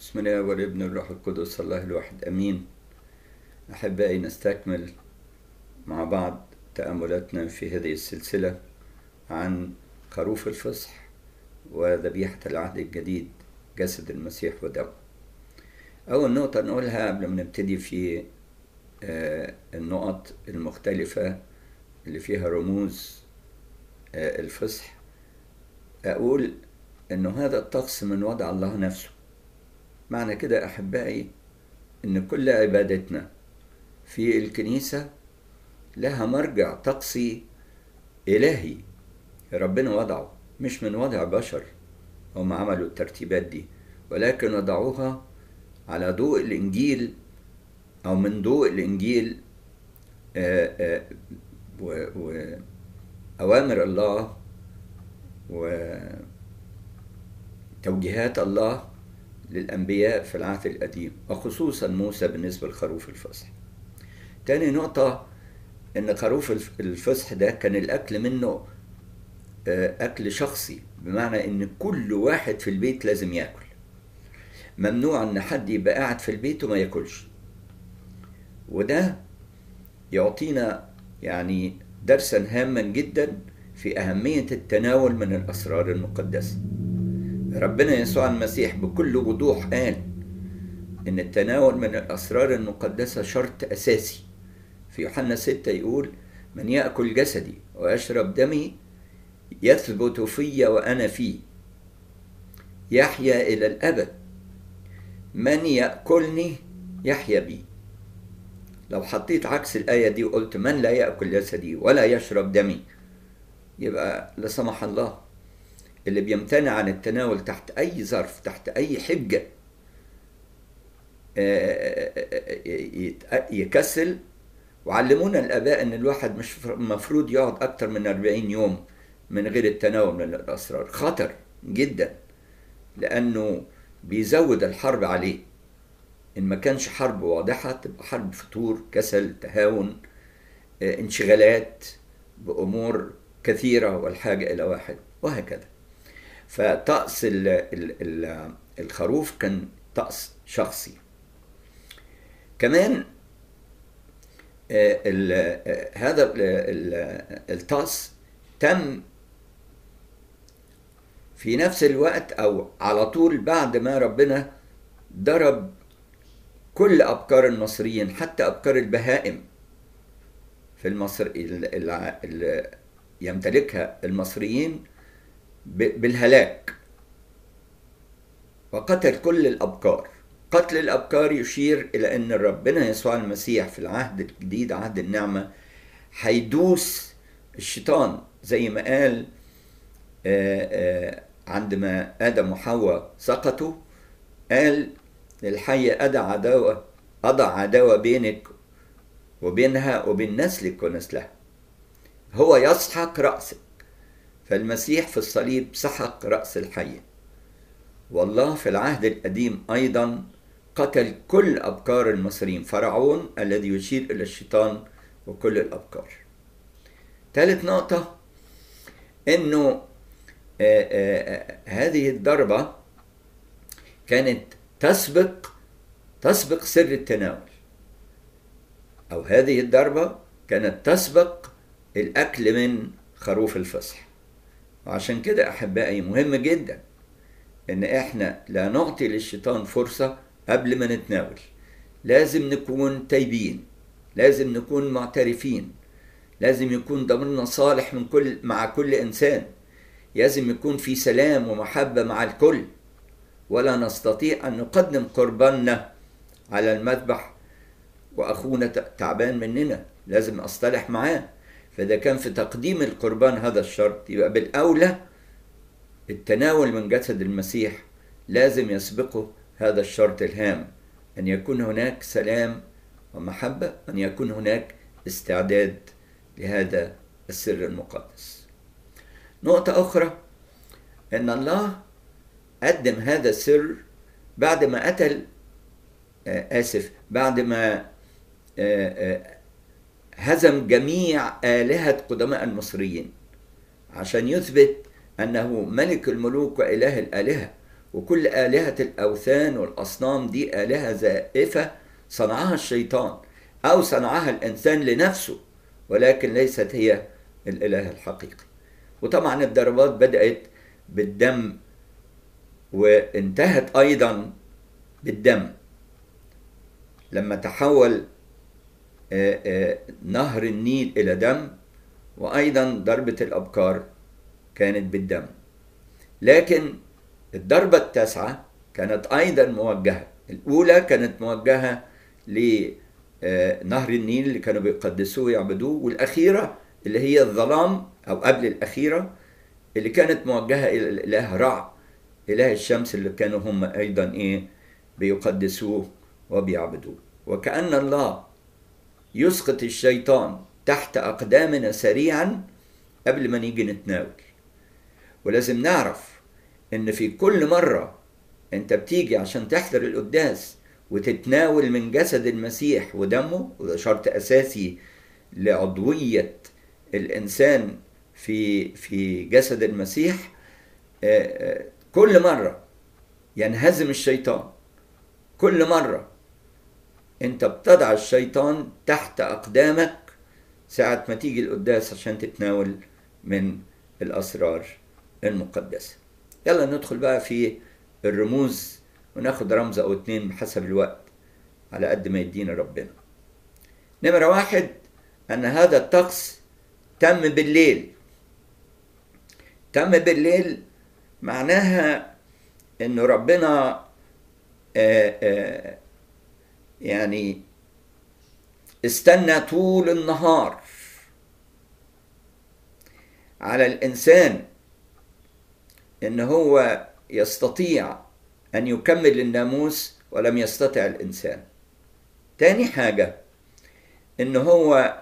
بسم الله والابن الروح القدس الله الواحد امين احبائي نستكمل مع بعض تاملاتنا في هذه السلسله عن خروف الفصح وذبيحه العهد الجديد جسد المسيح ودمه اول نقطه نقولها قبل ما نبتدي في النقط المختلفه اللي فيها رموز الفصح اقول انه هذا الطقس من وضع الله نفسه معنى كده احبائي ان كل عبادتنا في الكنيسه لها مرجع طقسي الهي ربنا وضعه مش من وضع بشر هم عملوا الترتيبات دي ولكن وضعوها على ضوء الانجيل او من ضوء الانجيل واوامر الله وتوجيهات الله للأنبياء في العهد القديم وخصوصا موسى بالنسبة لخروف الفصح تاني نقطة إن خروف الفصح ده كان الأكل منه أكل شخصي بمعنى إن كل واحد في البيت لازم ياكل ممنوع إن حد يبقى قاعد في البيت وما ياكلش وده يعطينا يعني درسا هاما جدا في أهمية التناول من الأسرار المقدسة ربنا يسوع المسيح بكل وضوح قال إن التناول من الأسرار المقدسة شرط أساسي في يوحنا ستة يقول من يأكل جسدي ويشرب دمي يثبت في وأنا فيه يحيا إلى الأبد من يأكلني يحيا بي لو حطيت عكس الآية دي وقلت من لا يأكل جسدي ولا يشرب دمي يبقى لا سمح الله اللي بيمتنع عن التناول تحت أي ظرف تحت أي حجة يكسل وعلمونا الآباء إن الواحد مش مفروض يقعد أكتر من 40 يوم من غير التناول من الأسرار خطر جدا لأنه بيزود الحرب عليه إن ما كانش حرب واضحة تبقى حرب فتور كسل تهاون انشغالات بأمور كثيرة والحاجة إلى واحد وهكذا فطقس الخروف كان طقس شخصي كمان هذا الطقس تم في نفس الوقت او على طول بعد ما ربنا ضرب كل ابكار المصريين حتى ابكار البهائم في المصر اللي يمتلكها المصريين بالهلاك وقتل كل الأبكار قتل الأبكار يشير إلى أن ربنا يسوع المسيح في العهد الجديد عهد النعمة هيدوس الشيطان زي ما قال عندما آدم وحواء سقطوا قال للحية أضع عداوة أضع عداوة بينك وبينها وبين نسلك ونسلها هو يسحق رأسك فالمسيح في الصليب سحق رأس الحية والله في العهد القديم أيضا قتل كل أبكار المصريين فرعون الذي يشير إلى الشيطان وكل الأبكار ثالث نقطة أنه آآ آآ هذه الضربة كانت تسبق تسبق سر التناول أو هذه الضربة كانت تسبق الأكل من خروف الفصح وعشان كده أحبائي مهم جدا إن إحنا لا نعطي للشيطان فرصة قبل ما نتناول لازم نكون تايبين لازم نكون معترفين لازم يكون ضميرنا صالح من كل مع كل إنسان لازم يكون في سلام ومحبة مع الكل ولا نستطيع أن نقدم قرباننا على المذبح وأخونا تعبان مننا لازم أصطلح معاه فإذا كان في تقديم القربان هذا الشرط يبقى بالأولى التناول من جسد المسيح لازم يسبقه هذا الشرط الهام أن يكون هناك سلام ومحبة أن يكون هناك استعداد لهذا السر المقدس نقطة أخرى أن الله قدم هذا السر بعد ما قتل آسف بعد ما هزم جميع آلهة قدماء المصريين عشان يثبت أنه ملك الملوك وإله الآلهة وكل آلهة الأوثان والأصنام دي آلهة زائفة صنعها الشيطان أو صنعها الإنسان لنفسه ولكن ليست هي الإله الحقيقي وطبعا الضربات بدأت بالدم وانتهت أيضا بالدم لما تحول نهر النيل إلى دم وأيضا ضربة الأبكار كانت بالدم لكن الضربة التاسعة كانت أيضا موجهة الأولى كانت موجهة لنهر النيل اللي كانوا بيقدسوه ويعبدوه والأخيرة اللي هي الظلام أو قبل الأخيرة اللي كانت موجهة إلى الإله رع إله الشمس اللي كانوا هم أيضا إيه بيقدسوه وبيعبدوه وكأن الله يسقط الشيطان تحت أقدامنا سريعا قبل ما نيجي نتناول ولازم نعرف إن في كل مرة أنت بتيجي عشان تحضر القداس وتتناول من جسد المسيح ودمه وده شرط أساسي لعضوية الإنسان في في جسد المسيح كل مرة ينهزم الشيطان كل مرة انت بتضع الشيطان تحت اقدامك ساعة ما تيجي القداس عشان تتناول من الاسرار المقدسة يلا ندخل بقى في الرموز وناخد رمز او اتنين بحسب الوقت على قد ما يدينا ربنا نمرة واحد ان هذا الطقس تم بالليل تم بالليل معناها ان ربنا آآ آآ يعني استنى طول النهار على الانسان ان هو يستطيع ان يكمل الناموس ولم يستطع الانسان تاني حاجه ان هو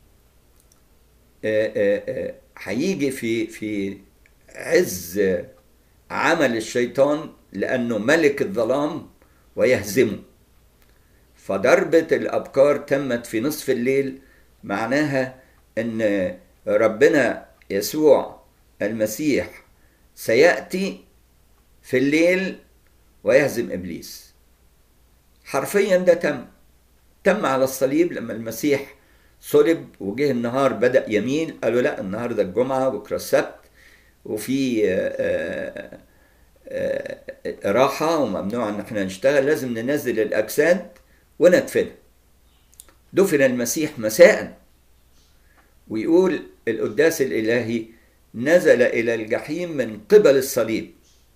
هيجي في في عز عمل الشيطان لانه ملك الظلام ويهزمه فضربة الأبكار تمت في نصف الليل معناها أن ربنا يسوع المسيح سيأتي في الليل ويهزم إبليس حرفيا ده تم تم على الصليب لما المسيح صلب وجه النهار بدأ يميل قالوا لا النهاردة الجمعة بكرة السبت وفي آآ آآ راحة وممنوع ان احنا نشتغل لازم ننزل الأجساد وندفنها دفن المسيح مساء ويقول القداس الإلهي نزل إلى الجحيم من قبل الصليب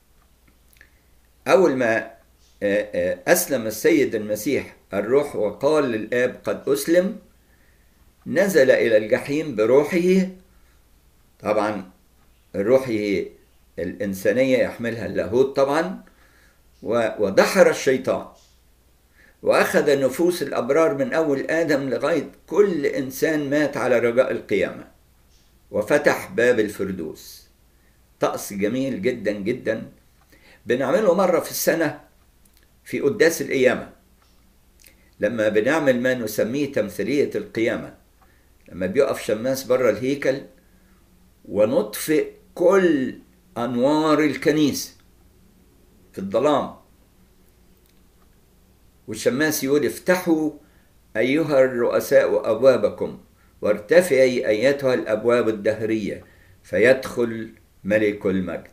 أول ما أسلم السيد المسيح الروح وقال للآب قد أسلم نزل إلى الجحيم بروحه طبعا روحه الإنسانية يحملها اللاهوت طبعا ودحر الشيطان وأخذ نفوس الأبرار من أول آدم لغاية كل إنسان مات على رجاء القيامة وفتح باب الفردوس طقس جميل جدا جدا بنعمله مرة في السنة في قداس القيامة لما بنعمل ما نسميه تمثيلية القيامة لما بيقف شماس بره الهيكل ونطفئ كل أنوار الكنيسة في الظلام والشماس يقول افتحوا أيها الرؤساء أبوابكم وارتفعي أيتها الأبواب الدهرية فيدخل ملك المجد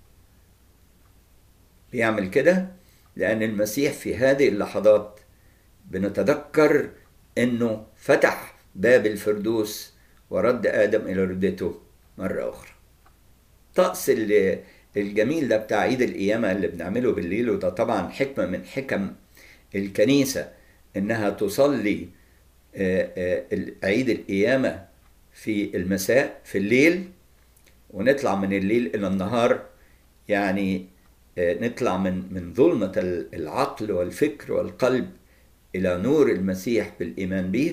بيعمل كده لأن المسيح في هذه اللحظات بنتذكر أنه فتح باب الفردوس ورد آدم إلى ردته مرة أخرى طقس الجميل ده بتاع عيد القيامة اللي بنعمله بالليل وده طبعا حكمة من حكم الكنيسة إنها تصلي عيد القيامة في المساء في الليل ونطلع من الليل إلى النهار يعني نطلع من من ظلمة العقل والفكر والقلب إلى نور المسيح بالإيمان به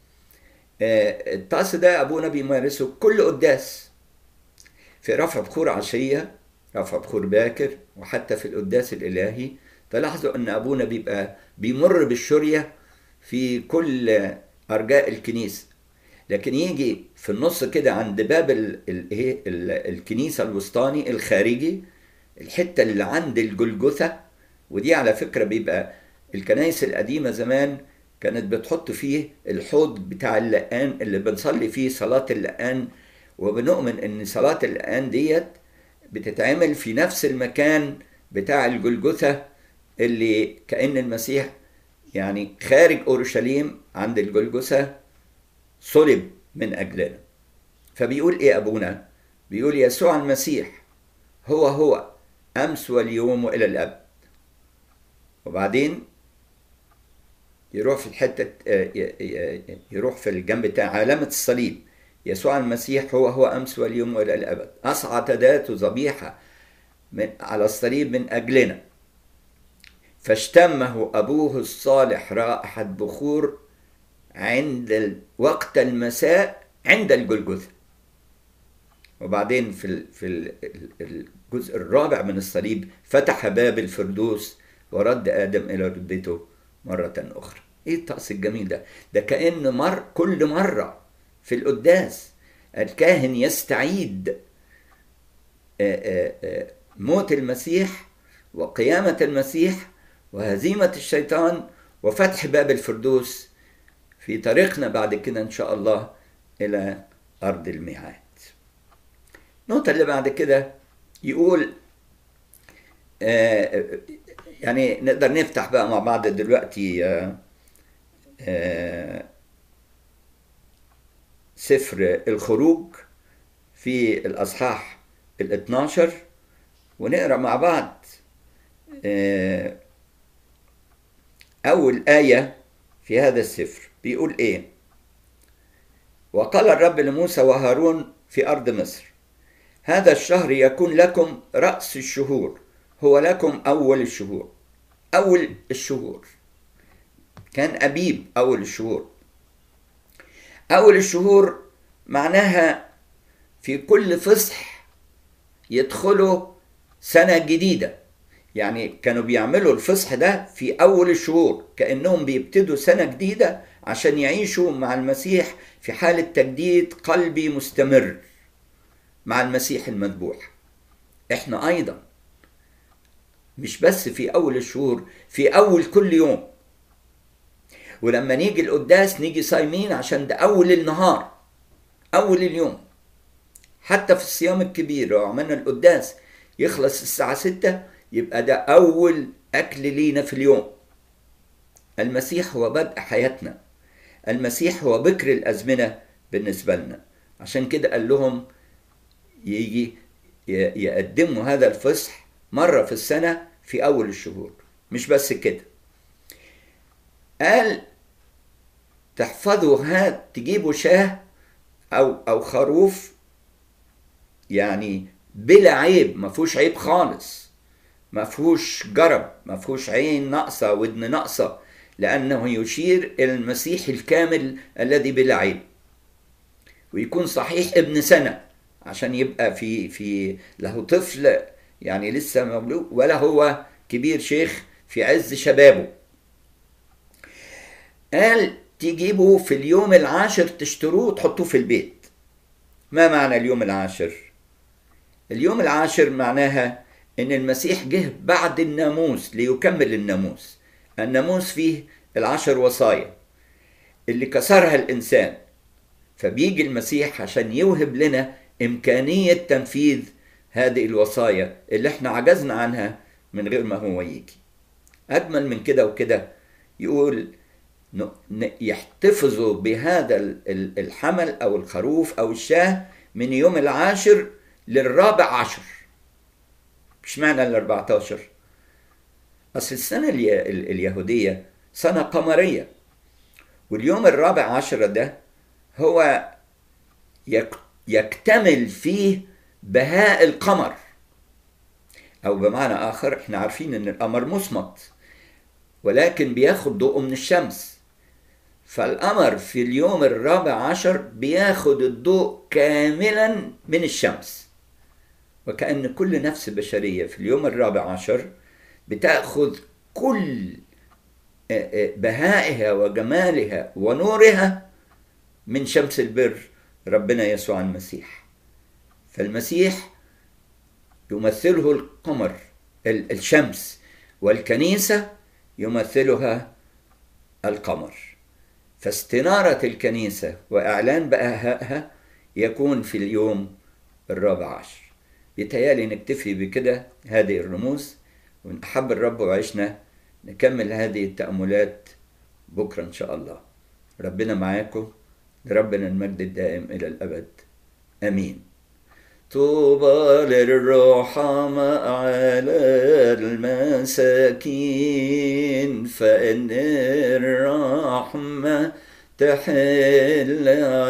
الطقس ده أبونا بيمارسه كل قداس في رفع بخور عشية رفع بخور باكر وحتى في القداس الإلهي تلاحظوا أن أبونا بيبقى بيمر بالشرية في كل أرجاء الكنيسة لكن يجي في النص كده عند باب ال ال ال الكنيسة الوسطاني الخارجي الحتة اللي عند الجلجثة ودي على فكرة بيبقى الكنائس القديمة زمان كانت بتحط فيه الحوض بتاع اللقان اللي بنصلي فيه صلاة اللقان وبنؤمن ان صلاة اللقان ديت بتتعمل في نفس المكان بتاع الجلجثة اللي كأن المسيح يعني خارج أورشليم عند الجلجثة صلب من أجلنا فبيقول إيه أبونا بيقول يسوع المسيح هو هو أمس واليوم وإلى الأبد وبعدين يروح في الحتة يروح في الجنب بتاع علامة الصليب يسوع المسيح هو هو أمس واليوم وإلى الأبد أصعد ذاته ذبيحة من على الصليب من أجلنا فاشتمه أبوه الصالح رائحة بخور عند وقت المساء عند الجلجثة وبعدين في ال في ال الجزء الرابع من الصليب فتح باب الفردوس ورد آدم إلى رتبته مرة أخرى إيه الطقس الجميل ده ده كأن مر كل مرة في القداس الكاهن يستعيد موت المسيح وقيامة المسيح وهزيمة الشيطان وفتح باب الفردوس في طريقنا بعد كده إن شاء الله إلى أرض الميعاد النقطة اللي بعد كده يقول آه يعني نقدر نفتح بقى مع بعض دلوقتي آه آه سفر الخروج في الأصحاح ال 12 ونقرأ مع بعض أول آية في هذا السفر بيقول إيه وقال الرب لموسى وهارون في أرض مصر هذا الشهر يكون لكم رأس الشهور هو لكم أول الشهور أول الشهور كان أبيب أول الشهور أول الشهور معناها في كل فصح يدخلوا سنة جديدة يعني كانوا بيعملوا الفصح ده في أول الشهور كأنهم بيبتدوا سنة جديدة عشان يعيشوا مع المسيح في حالة تجديد قلبي مستمر مع المسيح المذبوح احنا أيضا مش بس في أول الشهور في أول كل يوم ولما نيجي القداس نيجي صايمين عشان ده أول النهار أول اليوم حتى في الصيام الكبير لو عملنا القداس يخلص الساعة ستة يبقى ده أول أكل لينا في اليوم المسيح هو بدء حياتنا المسيح هو بكر الأزمنة بالنسبة لنا عشان كده قال لهم يجي يقدموا هذا الفصح مرة في السنة في أول الشهور مش بس كده قال تحفظوا هات تجيبوا شاه أو أو خروف يعني بلا عيب ما فيهوش عيب خالص ما فيهوش جرب ما فيهوش عين ناقصة ودن ناقصة لأنه يشير إلى المسيح الكامل الذي بلا عيب ويكون صحيح ابن سنة عشان يبقى في في له طفل يعني لسه مولود ولا هو كبير شيخ في عز شبابه قال تجيبوا في اليوم العاشر تشتروه وتحطوه في البيت ما معنى اليوم العاشر اليوم العاشر معناها ان المسيح جه بعد الناموس ليكمل الناموس الناموس فيه العشر وصايا اللي كسرها الانسان فبيجي المسيح عشان يوهب لنا امكانيه تنفيذ هذه الوصايا اللي احنا عجزنا عنها من غير ما هو يجي اجمل من كده وكده يقول يحتفظوا بهذا الحمل او الخروف او الشاه من يوم العاشر للرابع عشر مش معنى ال 14 اصل السنه اليهوديه سنه قمريه واليوم الرابع عشر ده هو يكتمل فيه بهاء القمر او بمعنى اخر احنا عارفين ان القمر مصمت ولكن بياخد ضوءه من الشمس فالقمر في اليوم الرابع عشر بياخد الضوء كاملا من الشمس وكأن كل نفس بشرية في اليوم الرابع عشر بتأخذ كل بهائها وجمالها ونورها من شمس البر ربنا يسوع المسيح فالمسيح يمثله القمر الشمس والكنيسة يمثلها القمر فاستنارة الكنيسة وإعلان بهائها يكون في اليوم الرابع عشر يتهيألي نكتفي بكده هذه الرموز وإن أحب الرب وعشنا نكمل هذه التأملات بكرة إن شاء الله ربنا معاكم لربنا المجد الدائم إلى الأبد آمين طوبى للرحماء على المساكين فإن الرحمة تحل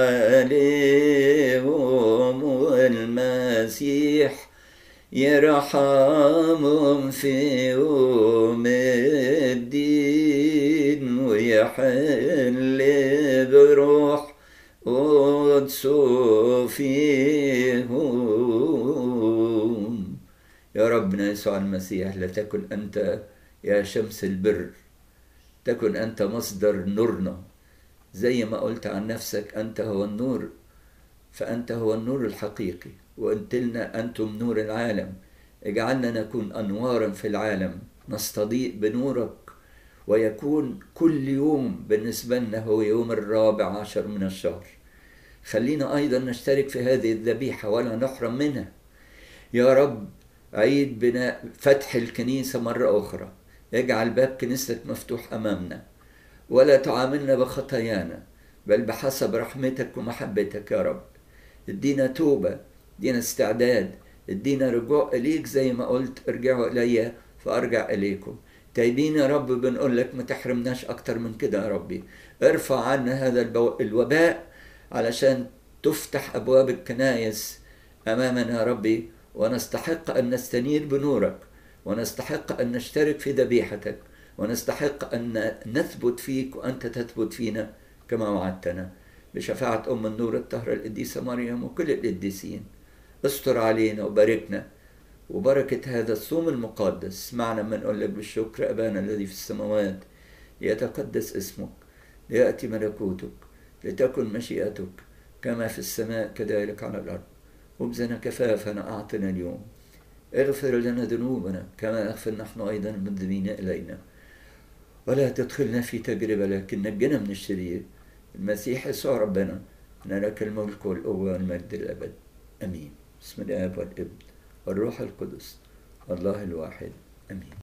عليهم والمسيح يرحمهم في يوم الدين ويحل بروح قدسه فيهم يا ربنا يسوع المسيح لتكن أنت يا شمس البر تكن أنت مصدر نورنا زي ما قلت عن نفسك أنت هو النور فأنت هو النور الحقيقي وقلت لنا أنتم نور العالم اجعلنا نكون أنوارا في العالم نستضيء بنورك ويكون كل يوم بالنسبة لنا هو يوم الرابع عشر من الشهر خلينا أيضا نشترك في هذه الذبيحة ولا نحرم منها يا رب عيد بناء فتح الكنيسة مرة أخرى اجعل باب كنيستك مفتوح أمامنا ولا تعاملنا بخطايانا بل بحسب رحمتك ومحبتك يا رب ادينا توبة ادينا استعداد ادينا رجوع إليك زي ما قلت ارجعوا إلي فأرجع إليكم تايبين يا رب بنقول لك ما تحرمناش أكتر من كده يا ربي ارفع عنا هذا الوباء علشان تفتح أبواب الكنايس أمامنا يا ربي ونستحق أن نستنير بنورك ونستحق أن نشترك في ذبيحتك ونستحق أن نثبت فيك وأنت تثبت فينا كما وعدتنا بشفاعة أم النور الطاهرة القديسة مريم وكل القديسين استر علينا وباركنا وبركة هذا الصوم المقدس معنا من نقول لك بالشكر أبانا الذي في السماوات ليتقدس اسمك ليأتي ملكوتك لتكن مشيئتك كما في السماء كذلك على الأرض خبزنا كفافنا أعطنا اليوم اغفر لنا ذنوبنا كما نغفر نحن أيضا المذنبين إلينا ولا تدخلنا في تجربة لكن نجنا من الشرير المسيح يسوع ربنا أن لك الملك والقوة والمجد الأبد أمين بسم الآب والابن والروح القدس والله الواحد أمين